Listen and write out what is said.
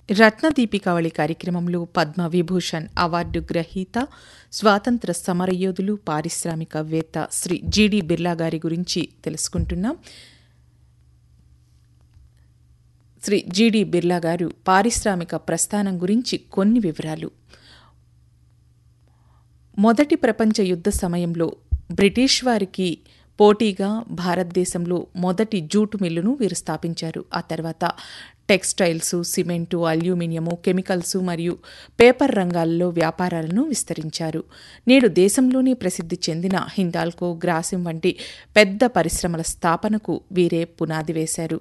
రత్నదీపికావళి కార్యక్రమంలో పద్మ విభూషణ్ అవార్డు గ్రహీత స్వాతంత్ర సమరయోధులు పారిశ్రామికవేత్త శ్రీ జీడి బిర్లా గారి గురించి తెలుసుకుంటున్నాం శ్రీ జీడి బిర్లా గారు పారిశ్రామిక ప్రస్థానం గురించి కొన్ని వివరాలు మొదటి ప్రపంచ యుద్ధ సమయంలో బ్రిటిష్ వారికి పోటీగా భారతదేశంలో మొదటి జూటు మిల్లును వీరు స్థాపించారు ఆ తర్వాత టెక్స్టైల్స్ సిమెంటు అల్యూమినియము కెమికల్స్ మరియు పేపర్ రంగాల్లో వ్యాపారాలను విస్తరించారు నేడు దేశంలోనే ప్రసిద్ధి చెందిన హిందాల్కో గ్రాసిం వంటి పెద్ద పరిశ్రమల స్థాపనకు వీరే పునాది వేశారు